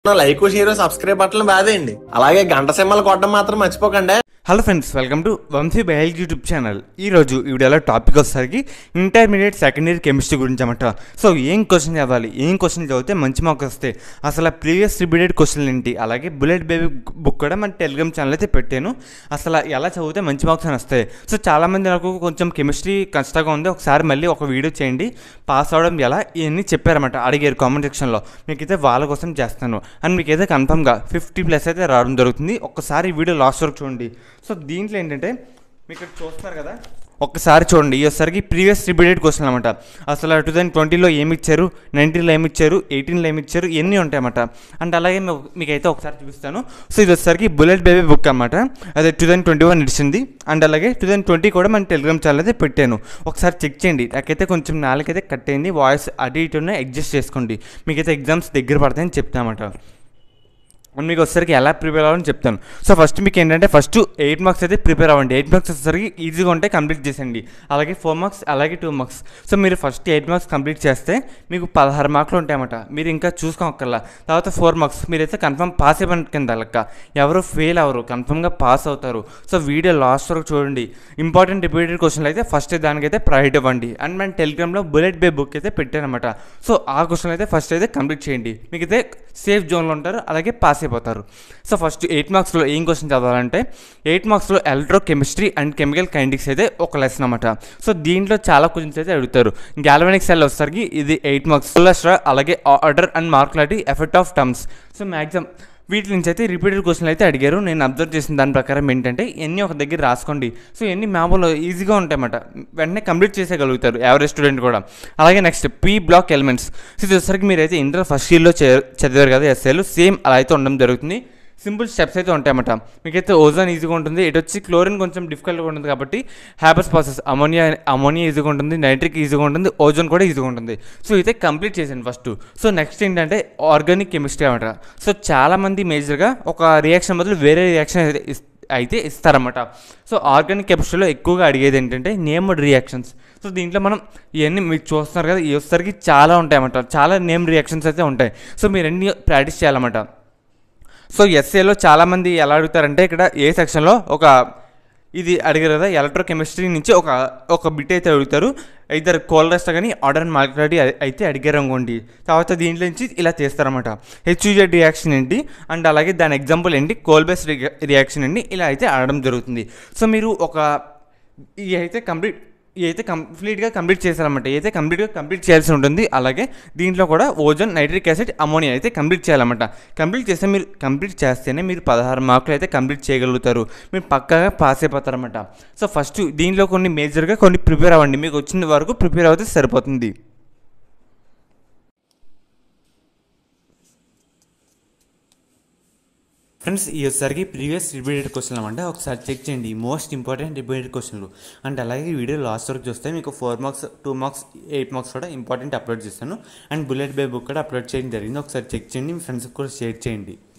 like share subscribe బట్టలు బాదేయండి అలాగే గంట సింహలు కొట్టడం మాత్రం మర్చిపోకండి hello friends welcome to Vamshi biology YouTube channel ఈరోజు ఈ వీడియోలో టాపిక్ వచ్చేసరికి ఇంటర్మీడియట్ సెకండ్ ఇయర్ కెమిస్ట్రీ గురించి అన్నమాట సో ఏం క్వశ్చన్ చదవాలి ఏం క్వశ్చన్ చదివితే మంచి మార్క్స్ వస్తాయి అసలు ప్రీవియస్ రిపీటెడ్ క్వశ్చన్లు ఏంటి అలాగే బుల్లెట్ బేబీ బుక్ కూడా మన టెలిగ్రామ్ ఛానల్ అయితే పెట్టాను అసలు ఎలా చదివితే మంచి మార్క్స్ అని వస్తాయి సో చాలామంది నాకు కొంచెం కెమిస్ట్రీ కష్టంగా ఉంది ఒకసారి మళ్ళీ ఒక వీడియో చేయండి పాస్ అవడం ఎలా ఇవన్నీ చెప్పారన్నమాట అడిగారు కామెంట్ సెక్షన్లో మీకైతే వాళ్ళ కోసం చేస్తాను అండ్ మీకైతే కన్ఫర్మ్గా ఫిఫ్టీ ప్లస్ అయితే రావడం జరుగుతుంది ఒక్కసారి ఈ వీడియో లాస్ట్ వరకు చూడండి సో దీంట్లో ఏంటంటే మీకు ఇక్కడ చూస్తున్నారు కదా ఒక్కసారి చూడండి ఈసారికి ప్రీవియస్ రిపీటెడ్ క్వశ్చన్ అనమాట అసలు టూ థౌసండ్ ట్వంటీలో ఏమి ఇచ్చారు నైన్టీన్లో ఏమి ఇచ్చారు ఎయిటీన్లో ఏమి ఇచ్చారు ఇవన్నీ ఉంటాయన్నమాట అండ్ అలాగే మీ- మీకైతే ఒకసారి చూపిస్తాను సో ఇది వచ్చేసరికి బుల్లెట్ బేబీ బుక్ అనమాట అదే టూ థౌసండ్ ట్వంటీ వన్ ఇచ్చింది అండ్ అలాగే టూ థౌసండ్ ట్వంటీ కూడా మన టెలిగ్రామ్ ఛానల్ అయితే పెట్టాను ఒకసారి చెక్ చేయండి నాకైతే కొంచెం నాలుగైతే కట్ అయింది వాయిస్ అటు ఇటునే అడ్జస్ట్ చేసుకోండి మీకైతే ఎగ్జామ్స్ దగ్గర పడతాయని చెప్తామన్నమాట అండ్ మీకు వచ్చేసరికి ఎలా ప్రిపేర్ అవ్వాలని చెప్తాను సో ఫస్ట్ మీకు ఏంటంటే ఫస్ట్ ఎయిట్ మార్క్స్ అయితే ప్రిపేర్ అవ్వండి ఎయిట్ మార్క్స్ వచ్చేసరికి ఈజీగా ఉంటే కంప్లీట్ చేసేయండి అలాగే ఫోర్ మార్క్స్ అలాగే టూ మార్క్స్ సో మీరు ఫస్ట్ ఎయిట్ మార్క్స్ కంప్లీట్ చేస్తే మీకు పదహారు మార్కులు ఉంటాయన్నమాట మీరు ఇంకా చూసుకోకల్లా తర్వాత ఫోర్ మార్క్స్ మీరైతే కన్ఫర్మ్ పాస్ అయిపోయిన కింద లెక్క ఎవరు ఫెయిల్ అవ్వరు కన్ఫర్మ్గా పాస్ అవుతారు సో వీడియో లాస్ట్ వరకు చూడండి ఇంపార్టెంట్ రిపీటెడ్ క్వశ్చన్లు అయితే ఫస్ట్ దానికైతే ప్రయారిటీ ఇవ్వండి అండ్ మన టెలిగ్రామ్లో బుల్లెట్ బే బుక్ అయితే పెట్టానమాట సో ఆ క్వశ్చన్ అయితే ఫస్ట్ అయితే కంప్లీట్ చేయండి మీకైతే సేఫ్ జోన్లో ఉంటారు అలాగే పాస్ అయిపోతారు సో ఫస్ట్ ఎయిట్ మార్క్స్లో ఏం క్వశ్చన్ చదవాలంటే ఎయిట్ మార్క్స్లో electrochemistry and chemical kinetics అయితే ఒక లెసన్ అనమాట సో దీంట్లో చాలా క్వశ్చన్స్ అయితే అడుగుతారు గ్యాల్వానిక్ సెల్ వచ్చేసరికి ఇది ఎయిట్ మార్క్స్ కొలెస్ట్రా అలాగే ఆర్డర్ అండ్ మార్కులాటి effect of terms so maximum వీటి నుంచి అయితే రిపీటెడ్ క్వశ్చన్లు అయితే అడిగారు నేను అబ్జర్వ్ చేసిన దాని ప్రకారం ఏంటంటే ఎన్ని ఒక దగ్గర రాసుకోండి సో ఎన్ని మామూలు ఈజీగా ఉంటాయన్నమాట వెంటనే కంప్లీట్ చేసేయగలుగుతారు యావరేజ్ స్టూడెంట్ కూడా అలాగే next P block elements so ఇది వచ్చేసరికి మీరైతే ఇంటర్ ఫస్ట్ ఇయర్లో చదివారు కదా ఎస్ఏలు సేమ్ అలా అయితే ఉండడం జరుగుతుంది సింపుల్ స్టెప్స్ అయితే ఉంటాయన్నమాట మీకైతే ఓజోన్ ఈజీగా ఉంటుంది ఇటు వచ్చి క్లోరిన్ కొంచెం డిఫికల్ట్గా ఉంటుంది కాబట్టి హ్యాపస్ ప్రాసెస్ అమోనియా అమోనియా ఈజీగా ఉంటుంది నైట్రిక్ ఈజీగా ఉంటుంది ఓజోన్ కూడా ఈజీగా ఉంటుంది సో అయితే కంప్లీట్ చేశాను ఫస్ట్ సో నెక్స్ట్ ఏంటంటే ఆర్గానిక్ కెమిస్ట్రీ అనమాట సో చాలామంది మేజర్గా ఒక రియాక్షన్ బదులు వేరే రియాక్షన్ అయితే ఇస్- అయితే ఇస్తారన్నమాట సో ఆర్గానిక్ కెమిస్ట్రీలో ఎక్కువగా అడిగేది ఏంటంటే నేమ్డ్ రియాక్షన్స్ సో దీంట్లో మనం ఇవన్నీ మీరు చూస్తున్నారు కదా ఈ వచ్చేసరికి చాలా ఉంటాయన్నమాట చాలా నేమ్ రియాక్షన్స్ అయితే ఉంటాయి సో మీరు అన్ని ప్రాక్టీస్ చేయాలన్నమాట సో ఎస్ఏలో చాలామంది ఎలా అడుగుతారంటే ఇక్కడ ఏ సెక్షన్లో ఒక ఇది అడిగారు కదా ఎలక్ట్రో కెమిస్ట్రీ నుంచి ఒక ఒక బిట్ అయితే అడుగుతారు ఇద్దరు కోల్రెస్ట్ కానీ ఆర్డర్ అండ్ మాల్క్లాడి అయితే అడిగారు అనుకోండి తర్వాత దీంట్లో నుంచి ఇలా చేస్తారన్నమాట హెచ్యుజెడ్ రియాక్షన్ ఏంటి అండ్ అలాగే దాని ఎగ్జాంపుల్ ఏంటి కోల్బేస్ రియాక్షన్ ఏంటి ఇలా అయితే ఆడడం జరుగుతుంది సో మీరు ఒక ఇది అయితే కంప్లీట్ ఇది అయితే కంప్లీట్గా కంప్లీట్ చేశారన్నమాట అయితే కంప్లీట్గా కంప్లీట్ చేయాల్సి ఉంటుంది అలాగే దీంట్లో కూడా ఓజోన్ నైట్రిక్ యాసిడ్ అమోనియా అయితే కంప్లీట్ చేయాలన్నమాట కంప్లీట్ చేస్తే మీరు కంప్లీట్ చేస్తేనే మీరు పదహారు మార్కులు అయితే కంప్లీట్ చేయగలుగుతారు మీరు పక్కాగా పాస్ అయిపోతారన్నమాట సో ఫస్ట్ దీంట్లో కొన్ని మేజర్గా కొన్ని ప్రిపేర్ అవ్వండి మీకు వచ్చిన వరకు ప్రిపేర్ అవుతే సరిపోతుంది ఫ్రెండ్స్ ఈ వచ్చేసరికి ప్రీవియస్ రిపీటెడ్ క్వశ్చన్ అనమాట ఒకసారి చెక్ చేయండి మోస్ట్ ఇంపార్టెంట్ రిపీటెడ్ క్వశ్చన్లు అండ్ అలాగే వీడియో లాస్ట్ వరకు చూస్తే మీకు four marks two marks eight marks కూడా ఇంపార్టెంట్ అప్లోడ్ చేస్తాను అండ్ బుల్లెట్ బై బుక్ కూడా అప్లోడ్ చేయడం జరిగింది ఒకసారి చెక్ చేయండి మీ ఫ్రెండ్స్కి కూడా షేర్ చేయండి